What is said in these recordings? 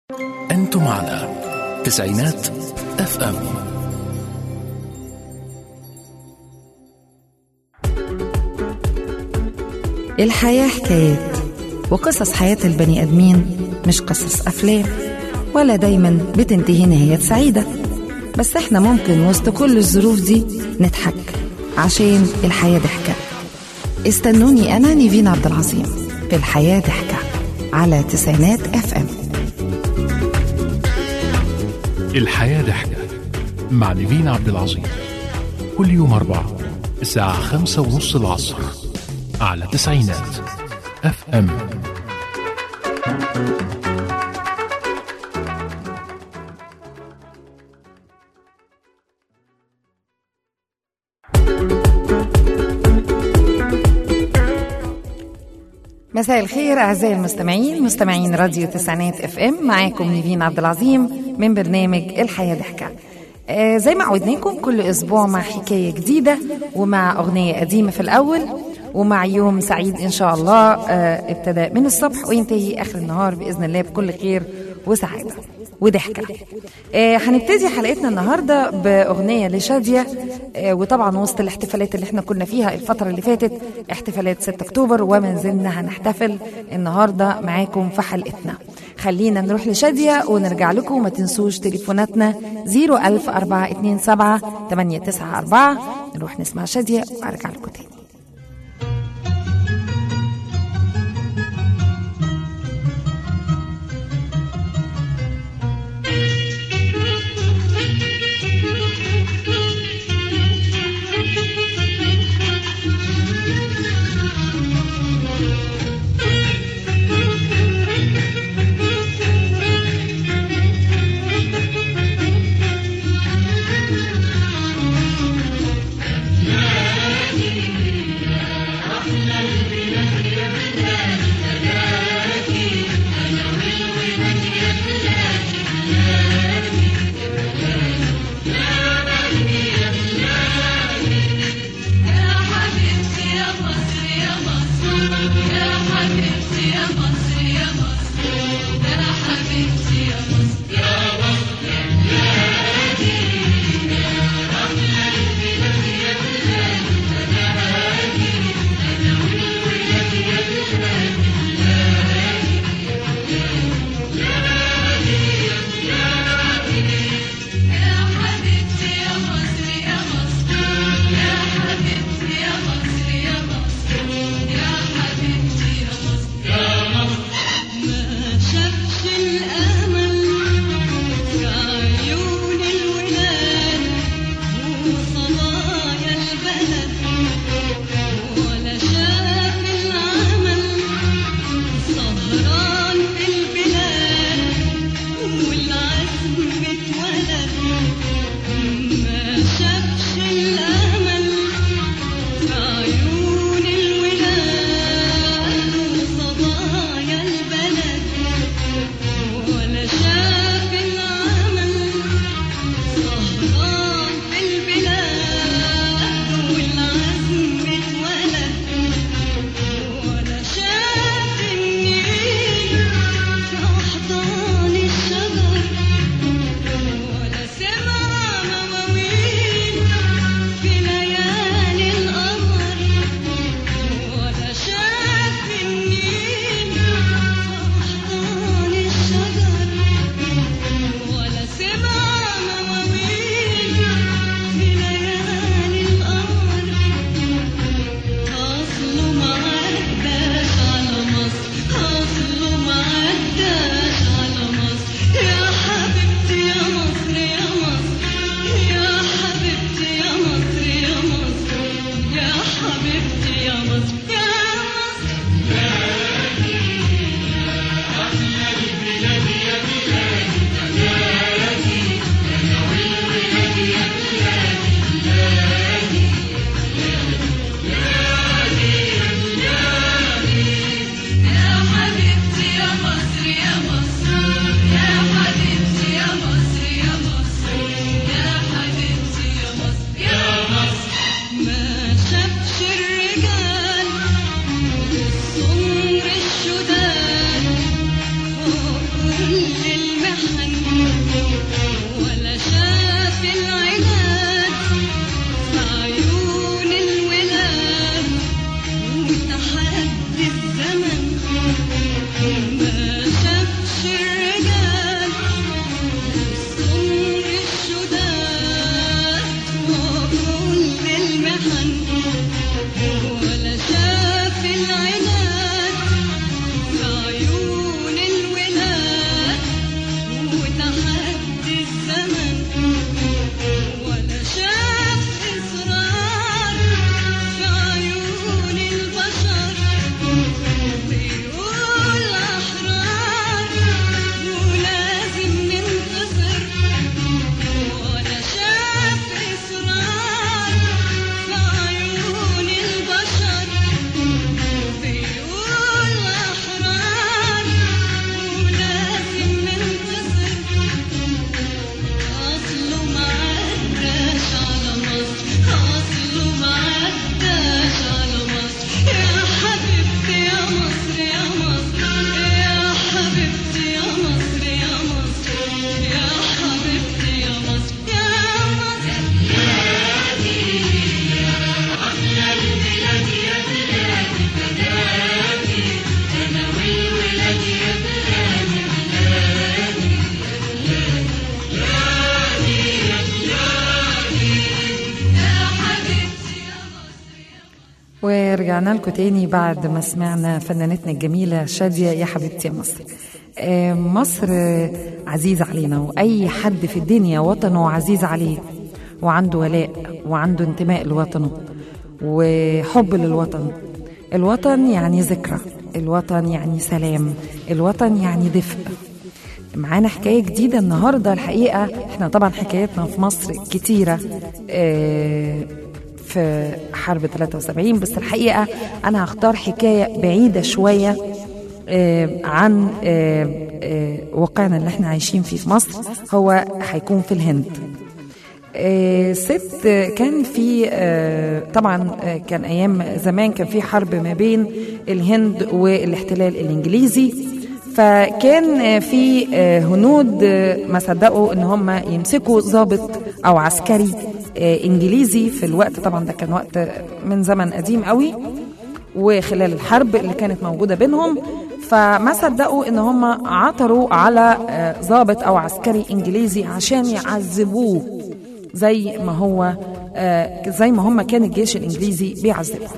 أنتم على تسعينات اف ام الحياة حكايات وقصص حياة البني آدمين مش قصص أفلام ولا دايما بتنتهي نهاية سعيدة بس احنا ممكن وسط كل الظروف دي نضحك عشان الحياة ضحكة استنوني أنا نيفين عبد العظيم في الحياة ضحكة على تسعينات اف ام الحياة ضحكة مع نيفين عبد العظيم كل يوم أربعة الساعة خمسة ونص العصر على تسعينات اف ام مساء الخير أعزائي المستمعين مستمعين راديو تسعينات اف ام معاكم نيفين عبد العظيم من برنامج الحياة ضحكة آه زي ما عودناكم كل أسبوع مع حكاية جديدة ومع أغنية قديمة في الأول ومع يوم سعيد إن شاء الله آه ابتدى من الصبح وينتهي آخر النهار بإذن الله بكل خير وسعادة وضحكة آه هنبتدي حلقتنا النهاردة بأغنية لشادية آه وطبعا وسط الاحتفالات اللي احنا كنا فيها الفترة اللي فاتت احتفالات 6 أكتوبر وما زلنا هنحتفل النهاردة معاكم في حلقتنا خلينا نروح لشادية ونرجع لكم وما تنسوش تليفوناتنا 01427 894 نروح نسمع شادية وأرجع لكم تاني الشداد المحن ولا شاف العناد في عيون الولاد وتحدي الزمن ما شافش الرجال السمر الشداد وكل المحن ولا شاف العناد في عيون الولاد وتحدي الزمن ولا شاف إصرار في عيون البشر بيقول أحرار ولازم ننتصر ولا شاف إصرار في عيون البشر بيقول أحرار ولازم ننتصر أصله ما عداش على مصر أصله ما عداش على مصر يا حبيبتي يا مصر يا مصر يا حبيبتي يا مصر يا مصر يا حبيبتي يا مصر يا مصر ورجعنا لكم تاني بعد ما سمعنا فنانتنا الجميلة شادية يا حبيبتي يا مصر آه، مصر آه، عزيزة علينا وأي حد في الدنيا وطنه عزيز عليه وعنده ولاء وعنده انتماء لوطنه وحب للوطن الوطن يعني ذكرى الوطن يعني سلام الوطن يعني دفء معانا حكاية جديدة النهاردة الحقيقة احنا طبعا حكاياتنا في مصر كتيرة آه، في حرب 73 بس الحقيقة أنا هختار حكاية بعيدة شوية آه، عن آه، آه، واقعنا اللي احنا عايشين فيه في مصر هو هيكون في الهند آه، ست آه، كان في آه، طبعا آه، كان ايام زمان كان في حرب ما بين الهند والاحتلال الانجليزي فكان آه، في آه، هنود آه، ما صدقوا ان هم يمسكوا ضابط او عسكري آه، انجليزي في الوقت طبعا ده كان وقت من زمن قديم قوي وخلال الحرب اللي كانت موجوده بينهم فما صدقوا ان هم عثروا على آه، ضابط او عسكري انجليزي عشان يعذبوه زي ما هو آه، زي ما هم كان الجيش الانجليزي بيعذبهم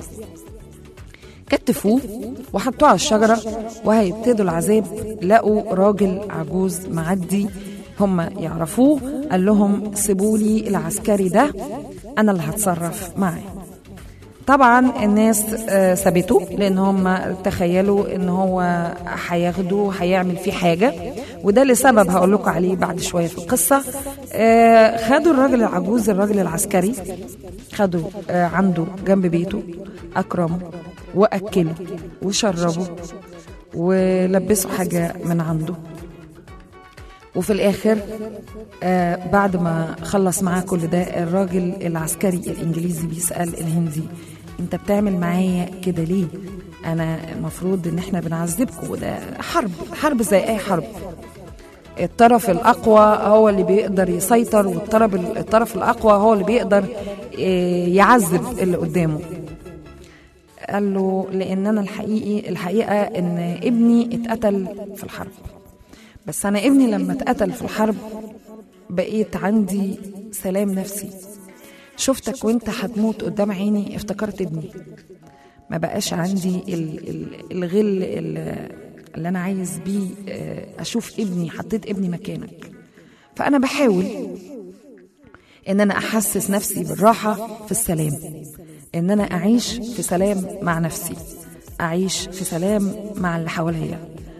كتفوه وحطوه على الشجرة وهيبتدوا العذاب لقوا راجل عجوز معدي هم يعرفوه قال لهم سيبوا لي العسكري ده أنا اللي هتصرف معاه طبعا الناس آه، سابته لان هم تخيلوا ان هو هياخده هيعمل فيه حاجه وده لسبب هقول لكم عليه بعد شويه في القصه آه، خدوا الراجل العجوز الراجل العسكري خدوا آه، عنده جنب بيته اكرمه واكله وشربه ولبسوا حاجه من عنده وفي الاخر آه بعد ما خلص معاه كل ده الراجل العسكري الانجليزي بيسال الهندي انت بتعمل معايا كده ليه انا المفروض ان احنا بنعذبكم وده حرب حرب زي اي حرب الطرف الاقوى هو اللي بيقدر يسيطر والطرف الطرف الاقوى هو اللي بيقدر آه، يعذب اللي قدامه قال له لان انا الحقيقي الحقيقه ان ابني اتقتل في الحرب بس انا ابني لما اتقتل في الحرب بقيت عندي سلام نفسي شفتك وانت هتموت قدام عيني افتكرت ابني ما بقاش عندي ال ال الغل ال- اللي انا عايز بيه آه، اشوف ابني حطيت ابني مكانك فانا بحاول ان انا احسس نفسي بالراحه في السلام ان انا اعيش في سلام مع نفسي اعيش في سلام مع اللي حواليا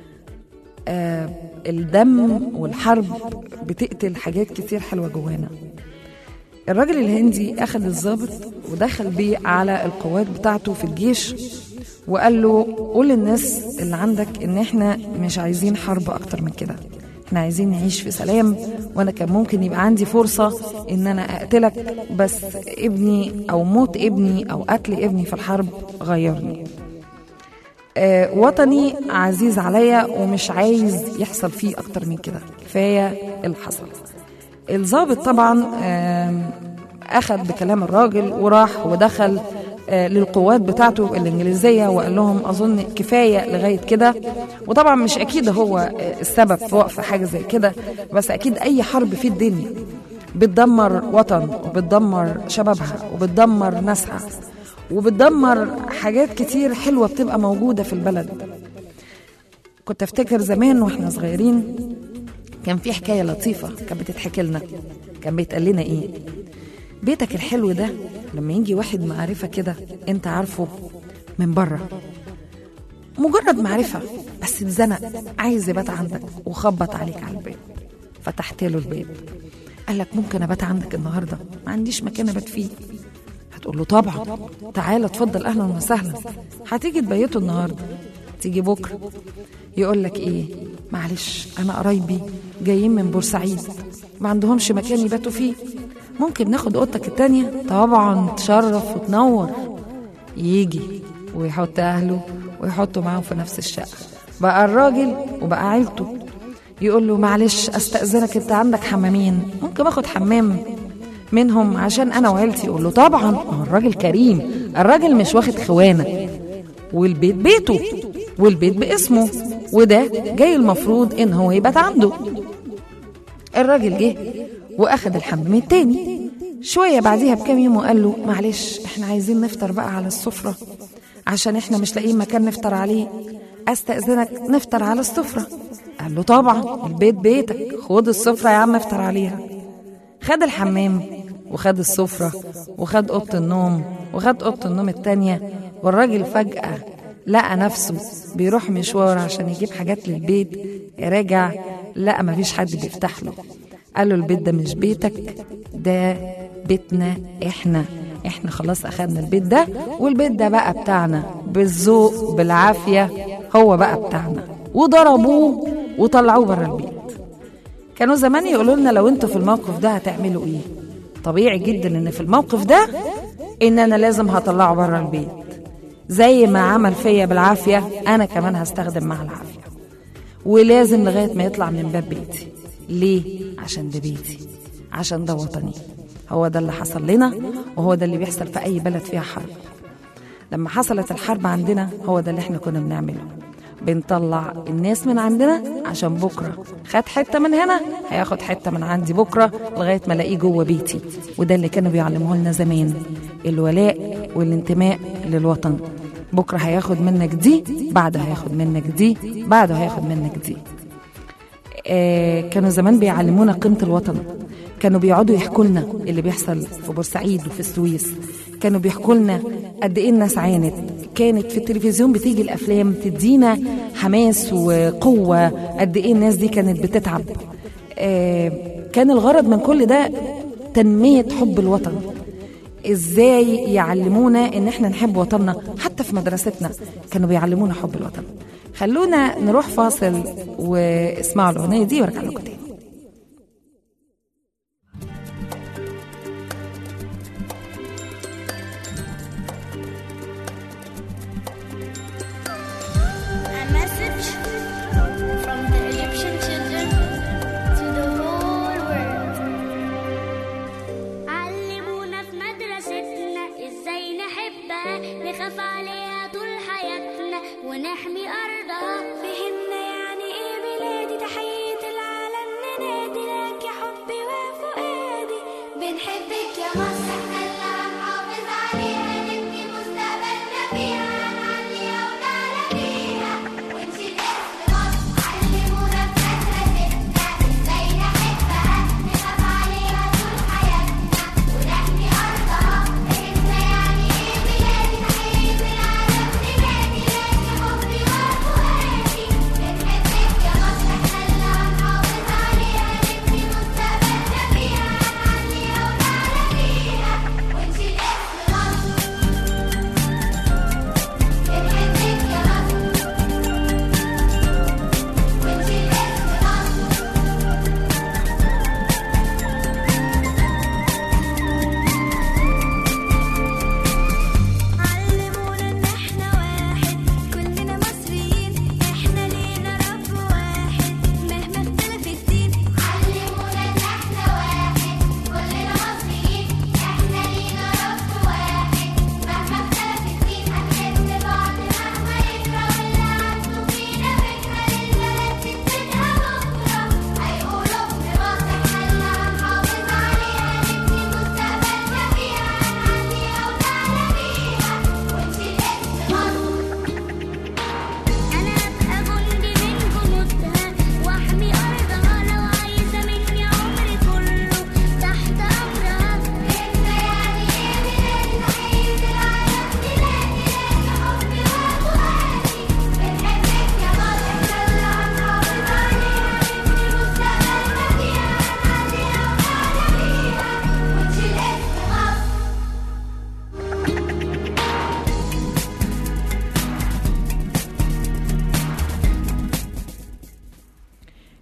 آه، الدم والحرب بتقتل حاجات كتير حلوه جوانا الراجل الهندي اخذ الضابط ودخل بيه على القوات بتاعته في الجيش وقال له قول للناس اللي عندك ان احنا مش عايزين حرب اكتر من كده احنا عايزين نعيش في سلام وانا كان ممكن يبقى عندي فرصة ان انا اقتلك بس ابني او موت ابني او قتل ابني في الحرب غيرني آه، وطني عزيز عليا ومش عايز يحصل فيه اكتر من كده كفايه اللي حصل الضابط طبعا آم، اخذ بكلام الراجل وراح ودخل آه، للقوات بتاعته الانجليزيه وقال لهم اظن كفايه لغايه كده وطبعا مش اكيد هو آه، السبب في وقف حاجه زي كده بس اكيد اي حرب في الدنيا بتدمر وطن وبتدمر شبابها وبتدمر ناسها وبتدمر حاجات كتير حلوه بتبقى موجوده في البلد كنت افتكر زمان واحنا صغيرين كان في حكايه لطيفه كانت بتتحكي لنا كان بيتقال لنا ايه بيتك الحلو ده لما يجي واحد معرفه كده انت عارفه من بره مجرد معرفه بس اتزنق عايز يبات عندك وخبط عليك على الباب فتحت له الباب قال لك ممكن ابات عندك النهارده ما عنديش مكان ابات فيه هتقول له طبعا تعالى اتفضل اهلا وسهلا هتيجي تبيته النهارده تيجي بكره يقول لك ايه معلش انا قرايبي جايين من بورسعيد ما عندهمش مكان يباتوا فيه ممكن ناخد اوضتك التانية طبعا تشرف وتنور يجي ويحط اهله ويحطوا معاهم في نفس الشقه بقى الراجل وبقى عيلته يقول له معلش استاذنك انت عندك حمامين ممكن اخد حمام منهم عشان انا وعيلتي يقول له طبعا ما هو الراجل كريم الراجل مش واخد خوانه والبيت بيته والبيت باسمه وده جاي المفروض ان هو يبات عنده الراجل جه واخد الحمام التاني شوية بعديها بكام يوم وقال له معلش احنا عايزين نفطر بقى على السفرة عشان احنا مش لاقيين مكان نفطر عليه استأذنك نفطر على السفرة قال له طبعا البيت بيتك خد السفرة يا عم افطر عليها خد الحمام وخد السفرة وخد أوضة النوم وخد أوضة النوم التانية والراجل فجأة لقى نفسه بيروح مشوار عشان يجيب حاجات للبيت رجع لقى مفيش حد بيفتح له قال له البيت ده مش بيتك ده بيتنا احنا احنا خلاص اخدنا البيت ده والبيت ده بقى بتاعنا بالذوق بالعافية هو بقى بتاعنا وضربوه وطلعوه بره البيت كانوا زمان يقولوا لنا لو انتوا في الموقف ده هتعملوا ايه طبيعي جدا ان في الموقف ده ان انا لازم هطلعه بره البيت زي ما عمل فيا بالعافيه انا كمان هستخدم مع العافيه ولازم لغايه ما يطلع من باب بيتي ليه عشان ده بيتي عشان ده وطني هو ده اللي حصل لنا وهو ده اللي بيحصل في اي بلد فيها حرب لما حصلت الحرب عندنا هو ده اللي احنا كنا بنعمله بنطلع الناس من عندنا عشان بكره خد حته من هنا هياخد حته من عندي بكره لغايه ما الاقيه جوه بيتي وده اللي كانوا بيعلموه لنا زمان الولاء والانتماء للوطن بكره هياخد منك دي بعده هياخد منك دي بعده هياخد منك دي آه كانوا زمان بيعلمونا قيمه الوطن كانوا بيقعدوا يحكوا لنا اللي بيحصل في بورسعيد وفي السويس كانوا بيحكوا لنا قد ايه الناس عانت كانت في التلفزيون بتيجي الافلام تدينا حماس وقوه قد ايه الناس دي كانت بتتعب آه كان الغرض من كل ده تنميه حب الوطن ازاي يعلمونا ان احنا نحب وطننا حتى في مدرستنا كانوا بيعلمونا حب الوطن خلونا نروح فاصل واسمعوا الاغنيه دي وارجع لكم تاني A message from the Egyptian children to the whole world. علمونا في مدرستنا ازاي نحبها نخاف عليها طول حياتنا ونحمي ارضها فهمنا يعني ايه بلادي تحية العلم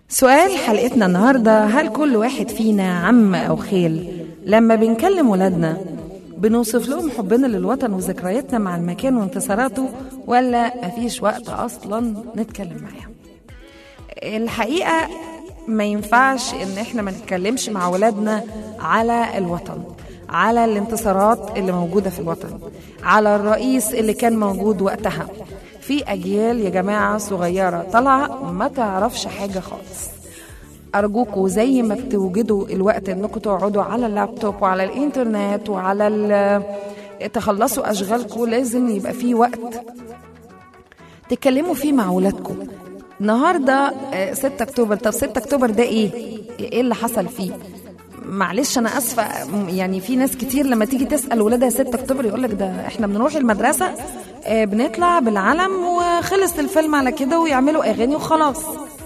سؤال حلقتنا النهاردة هل كل واحد فينا عم أو خال لما بنكلم ولادنا بنوصف لهم حبنا للوطن وذكرياتنا مع المكان وانتصاراته ولا مفيش وقت أصلا نتكلم معاهم الحقيقة ما ينفعش ان احنا ما نتكلمش مع ولادنا على الوطن على الانتصارات اللي موجودة في الوطن على الرئيس اللي كان موجود وقتها في أجيال يا جماعة صغيرة طالعة ما تعرفش حاجة خالص أرجوكوا زي ما بتوجدوا الوقت إنكم تقعدوا على اللابتوب وعلى الإنترنت وعلى ال- تخلصوا أشغالكم لازم يبقى في وقت تتكلموا فيه مع ولادكم النهارده آه، 6 اكتوبر طب 6 اكتوبر ده ايه؟ ايه اللي حصل فيه؟ معلش انا اسفه م- يعني في ناس كتير لما تيجي تسال ولادها 6 اكتوبر يقول لك ده احنا بنروح المدرسه آه، بنطلع بالعلم وخلص الفيلم على كده ويعملوا اغاني وخلاص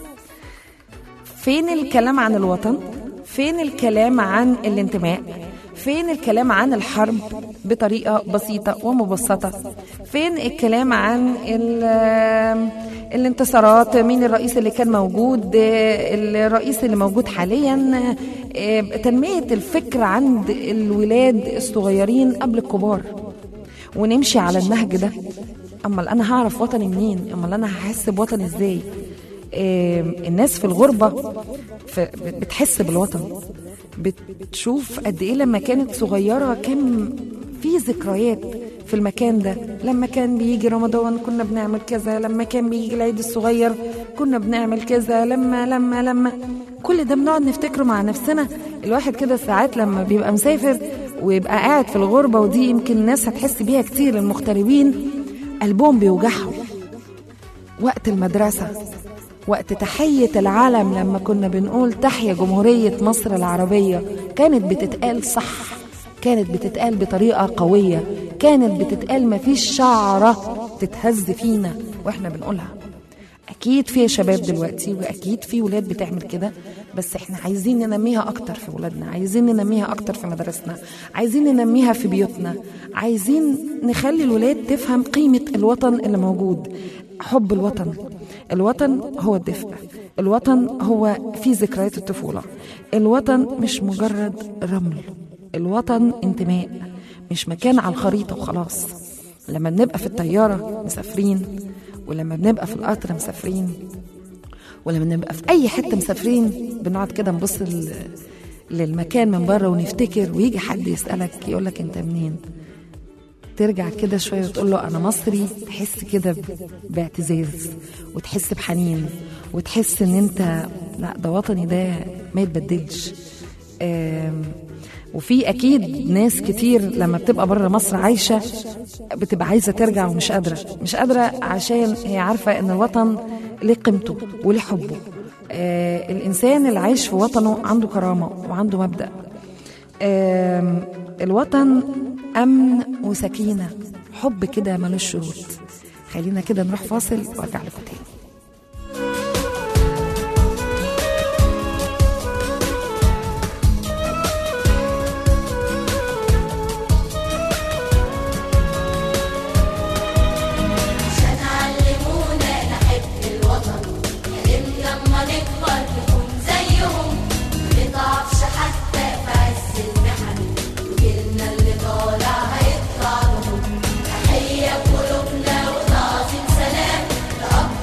فين الكلام عن الوطن فين الكلام عن الانتماء فين الكلام عن الحرب بطريقة بسيطة ومبسطة فين الكلام عن ال- الانتصارات مين الرئيس اللي كان موجود الرئيس اللي موجود حاليا آه، تنمية الفكر عند الولاد الصغيرين قبل الكبار ونمشي على النهج ده امال انا هعرف وطني منين امال انا هحس بوطني ازاي آه، الناس في الغربة في بتحس بالوطن بتشوف قد ايه لما كانت صغيرة كان في ذكريات في المكان ده لما كان بيجي رمضان كنا بنعمل كذا لما كان بيجي العيد الصغير كنا بنعمل كذا لما لما لما كل ده بنقعد نفتكره مع نفسنا الواحد كده ساعات لما بيبقى مسافر ويبقى قاعد في الغربة ودي يمكن الناس هتحس بيها كتير المغتربين قلبهم بيوجعهم وقت المدرسة وقت تحية العلم لما كنا بنقول تحيا جمهورية مصر العربية كانت بتتقال صح كانت بتتقال بطريقة قوية كانت بتتقال مفيش شعرة تتهز فينا واحنا بنقولها اكيد في شباب دلوقتي واكيد في ولاد بتعمل كده بس احنا عايزين ننميها اكتر في ولادنا عايزين ننميها اكتر في مدارسنا عايزين ننميها في بيوتنا عايزين نخلي الولاد تفهم قيمة الوطن اللي موجود حب الوطن الوطن هو الدفء الوطن هو في ذكريات الطفولة الوطن مش مجرد رمل الوطن انتماء مش مكان على الخريطة وخلاص لما بنبقى في الطيارة مسافرين ولما بنبقى في القطر مسافرين ولما بنبقى في اي حته مسافرين بنقعد كده نبص لل- للمكان من بره ونفتكر ويجي حد يسالك يقول لك انت منين ترجع كده شويه وتقول له انا مصري تحس كده ب- باعتزاز وتحس بحنين وتحس ان انت لا ده وطني ده ما يتبدلش آم، وفي اكيد ناس كتير لما بتبقى بره مصر عايشه بتبقى عايزه ترجع ومش قادره مش قادره عشان هي عارفه ان الوطن ليه قيمته وليه حبه آه الانسان اللي عايش في وطنه عنده كرامه وعنده مبدا آم، الوطن امن وسكينه حب كده ملوش شروط خلينا كده نروح فاصل وارجع لكم تاني عشان علمونا نحب الوطن يا لما نكبر نكون زيهم ما نضعفش حتى في عز المحن وجيلنا اللي طالع هيطلع لهم تحية بقلوبنا وتعظيم سلام لأب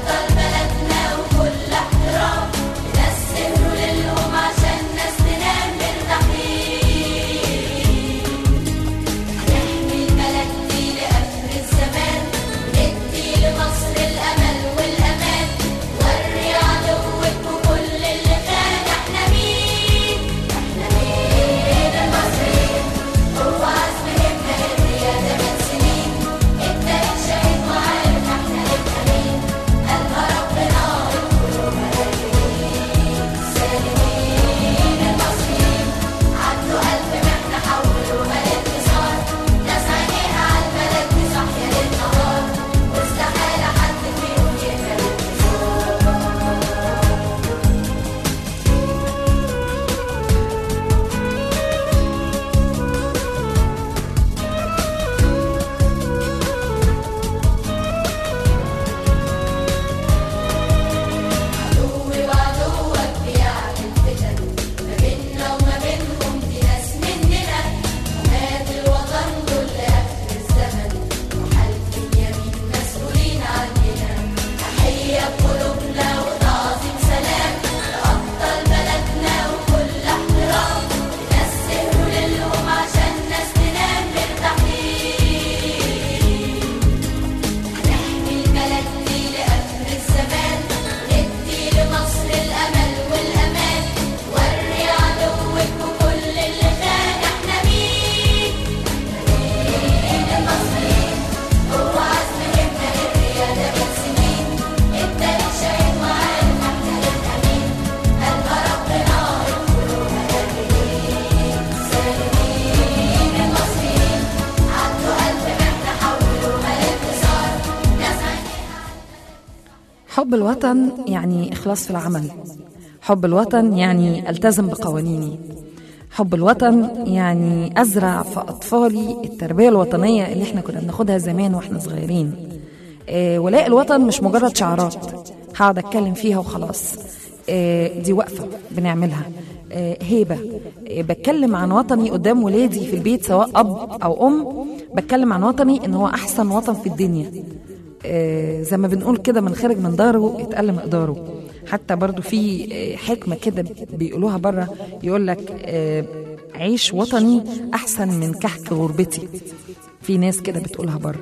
حب الوطن يعني إخلاص في العمل حب الوطن يعني التزم بقوانيني حب الوطن يعني أزرع في أطفالي التربية الوطنية اللي احنا كنا بناخدها زمان واحنا صغيرين آه، ولاء الوطن مش مجرد شعارات هقعد أتكلم فيها وخلاص آه، دي وقفة بنعملها آه، هيبة آه، بتكلم عن وطني قدام ولادي في البيت سواء أب أو أم بتكلم عن وطني إن هو أحسن وطن في الدنيا آه، زي ما بنقول كده من خارج من داره اتقل مقداره حتى برضو في آه، حكمة كده بيقولوها بره يقول لك آه، عيش وطني أحسن من كحك غربتي في ناس كده بتقولها بره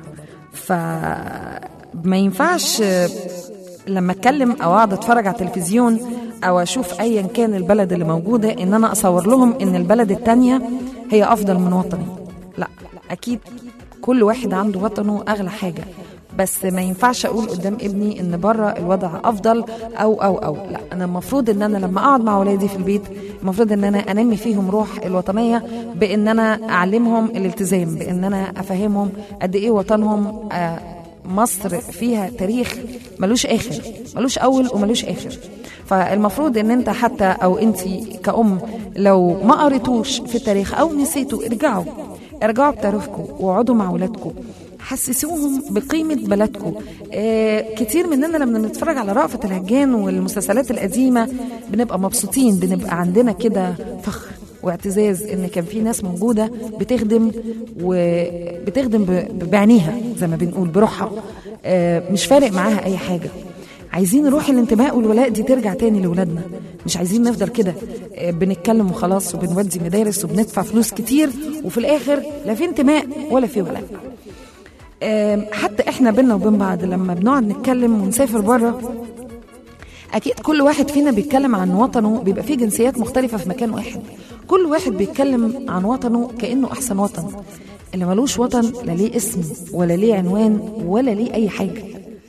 فما ينفعش آه، لما اتكلم او اقعد اتفرج على التلفزيون او اشوف ايا كان البلد اللي موجوده ان انا اصور لهم ان البلد التانية هي افضل من وطني لا اكيد كل واحد عنده وطنه اغلى حاجه بس ما ينفعش اقول قدام ابني ان بره الوضع افضل او او او لا انا المفروض ان انا لما اقعد مع ولادي في البيت المفروض ان انا انمي فيهم روح الوطنيه بان انا اعلمهم الالتزام بان انا افهمهم قد ايه وطنهم آه مصر فيها تاريخ ملوش اخر ملوش اول وملوش اخر فالمفروض ان انت حتى او انت كأم لو ما قريتوش في التاريخ او نسيتوا ارجعوا ارجعوا بتاريخكم واقعدوا مع ولادكم حسسوهم بقيمة بلدكم آه كتير مننا لما بنتفرج على رأفت الهجان والمسلسلات القديمة بنبقى مبسوطين بنبقى عندنا كده فخر واعتزاز ان كان في ناس موجوده بتخدم وبتخدم ب- بعينيها زي ما بنقول بروحها آه، مش فارق معاها اي حاجه عايزين روح الانتماء والولاء دي ترجع تاني لاولادنا مش عايزين نفضل كده آه، بنتكلم وخلاص وبنودي مدارس وبندفع فلوس كتير وفي الاخر لا في انتماء ولا في ولاء آم، حتى احنا بينا وبين بعض لما بنقعد نتكلم ونسافر بره اكيد كل واحد فينا بيتكلم عن وطنه بيبقى فيه جنسيات مختلفه في مكان واحد كل واحد بيتكلم عن وطنه كانه احسن وطن اللي ملوش وطن لا ليه اسم ولا ليه عنوان ولا ليه اي حاجه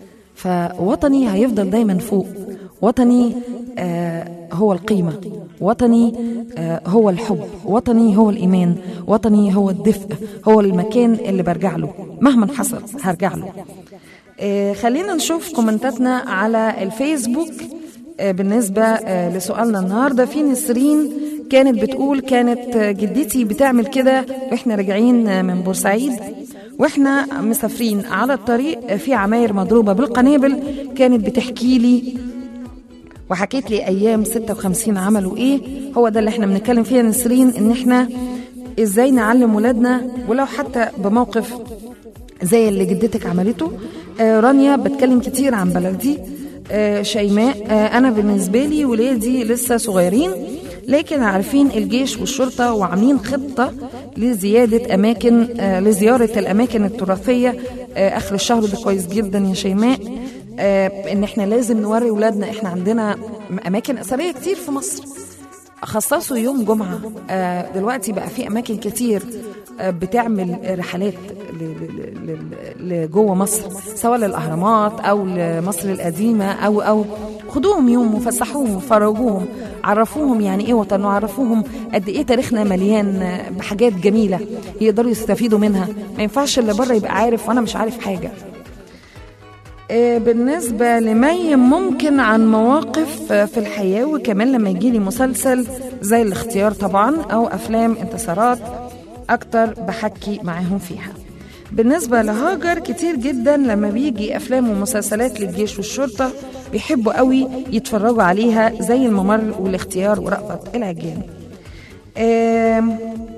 فوطني هيفضل دايما فوق وطني آه هو القيمة وطني آه هو الحب وطني هو الإيمان وطني هو الدفء هو المكان اللي برجع له مهما حصل هرجع له آه خلينا نشوف كومنتاتنا على الفيسبوك آه بالنسبة آه لسؤالنا النهاردة في نسرين كانت بتقول كانت آه، جدتي بتعمل كده واحنا راجعين آه، من بورسعيد واحنا مسافرين على الطريق آه، في عماير مضروبة بالقنابل كانت بتحكي لي وحكيت لي ايام 56 عملوا ايه هو ده اللي احنا بنتكلم فيها نسرين ان احنا ازاي نعلم ولادنا ولو حتى بموقف زي اللي جدتك عملته آه رانيا بتكلم كتير عن بلدي آه شيماء آه انا بالنسبه لي ولادي لسه صغيرين لكن عارفين الجيش والشرطه وعاملين خطه لزياده اماكن آه لزياره الاماكن التراثيه آه اخر الشهر ده كويس جدا يا شيماء آه ان احنا لازم نوري ولادنا احنا عندنا اماكن اثريه كتير في مصر خصصوا يوم جمعة آه، دلوقتي بقى في أماكن كتير آه، بتعمل رحلات ل- ل- ل- لجوه مصر سواء للأهرامات أو لمصر القديمة أو أو خدوهم يوم وفسحوهم وفرجوهم عرفوهم يعني ايه وطن وعرفوهم قد ايه تاريخنا مليان آه، بحاجات جميله يقدروا يستفيدوا منها ما ينفعش اللي بره يبقى عارف وانا مش عارف حاجه آه، بالنسبة لمي ممكن عن مواقف آه، في الحياة وكمان لما يجي لي مسلسل زي الاختيار طبعا أو أفلام انتصارات أكتر بحكي معاهم فيها بالنسبة لهاجر كتير جدا لما بيجي أفلام ومسلسلات للجيش والشرطة بيحبوا قوي يتفرجوا عليها زي الممر والاختيار ورأفت العجان آم،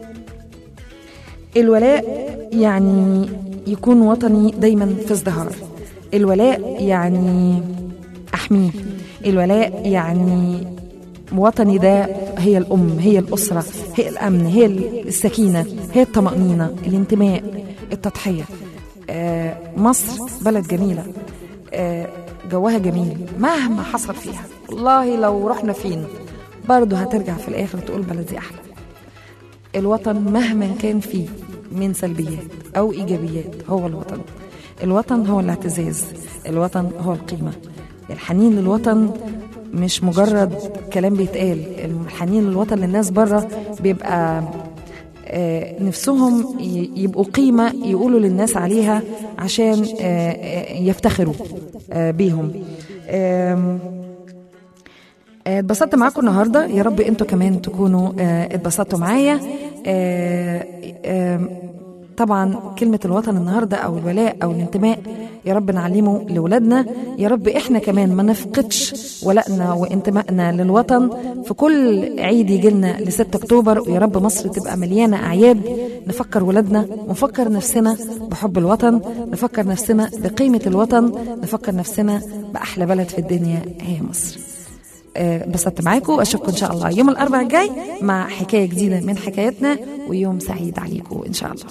الولاء يعني يكون وطني دايما في ازدهار الولاء يعني احميه الولاء يعني وطني ده هي الام هي الاسره هي الامن هي السكينه هي الطمانينه الانتماء التضحيه آه مصر بلد جميله آه جوها جميل مهما حصل فيها والله لو رحنا فين برضه هترجع في الاخر تقول بلدي احلى الوطن مهما كان فيه من سلبيات او ايجابيات هو الوطن الوطن هو الاعتزاز الوطن هو القيمه الحنين للوطن مش مجرد كلام بيتقال الحنين للوطن للناس بره بيبقى آه، نفسهم ي- يبقوا قيمة يقولوا للناس عليها عشان آه، آه، يفتخروا آه، بيهم آم، آه، اتبسطت معاكم النهارده يا رب انتوا كمان تكونوا آه، اتبسطتوا معايا آه، آم، طبعا كلمة الوطن النهاردة أو الولاء أو الانتماء يا رب نعلمه لأولادنا يا رب إحنا كمان ما نفقدش ولائنا وانتمائنا للوطن في كل عيد يجي لنا ل 6 أكتوبر ويا رب مصر تبقى مليانة أعياد نفكر ولادنا ونفكر نفسنا بحب الوطن نفكر نفسنا بقيمة الوطن نفكر نفسنا بأحلى بلد في الدنيا هي مصر آه، انبسطت معاكم واشوفكم ان شاء الله يوم الاربعاء الجاي مع حكايه جديده من حكاياتنا ويوم سعيد عليكم ان شاء الله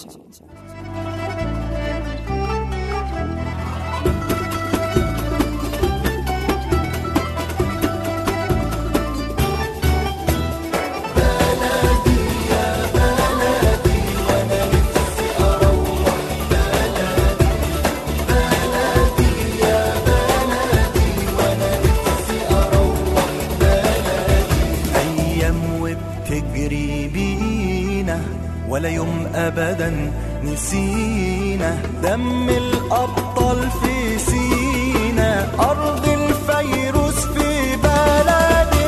أيام وبتجري بينا ولا يوم أبدا نسينا دم الأبطال في سينا أرض الفيروس في بلدي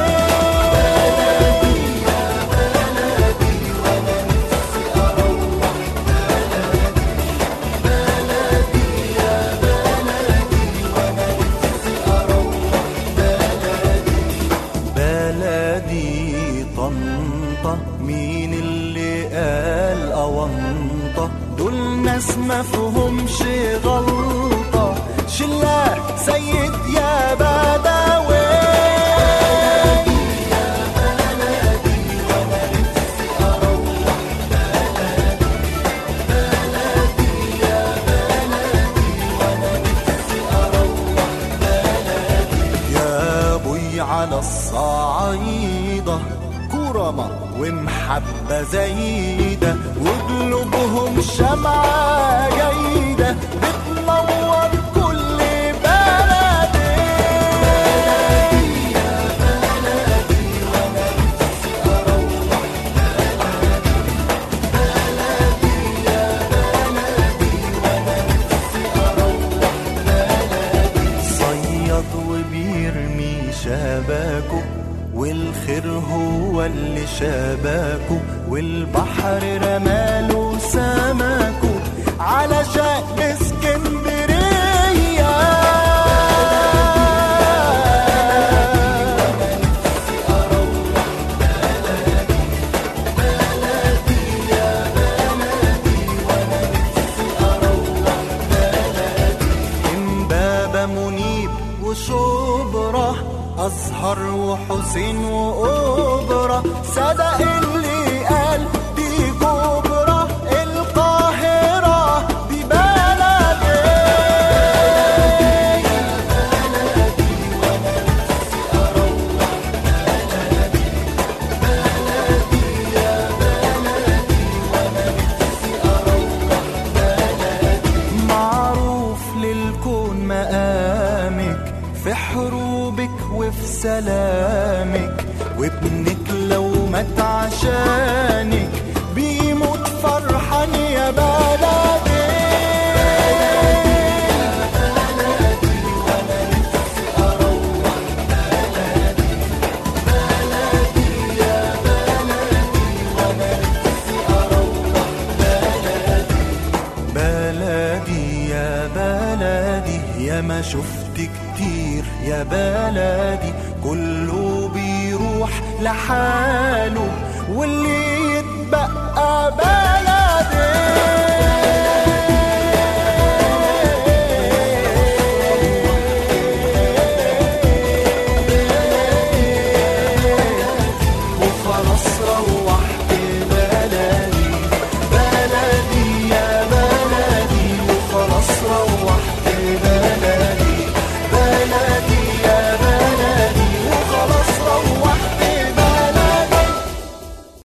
بلدي طنطا مين اللي قال أونطة دول ناس مفهومش غلطة شلة سيد يا بدوي يا بوي على الصعيدة كرمة ومحبة زايدة وقلوبهم شمعة جيدة بتنور كل بلدي صياد وبيرمي شباكه والخير هو اللي شباكه والبحر رماله سمكه على شق اسكندريه امبابة منيب وشبرة أزهر وحسين وأوبرا صدق اللي قال دي كبرى القاهرة دي بلدي معروف للكون مقامك في حروبك وفي سلامك وابنك لو مات عشانك بيموت فرحان يا بلدي بلدي يا بلدي يا ما شفت كتير يا بلدي كله بيروح لحاله واللي يتبقى بلدي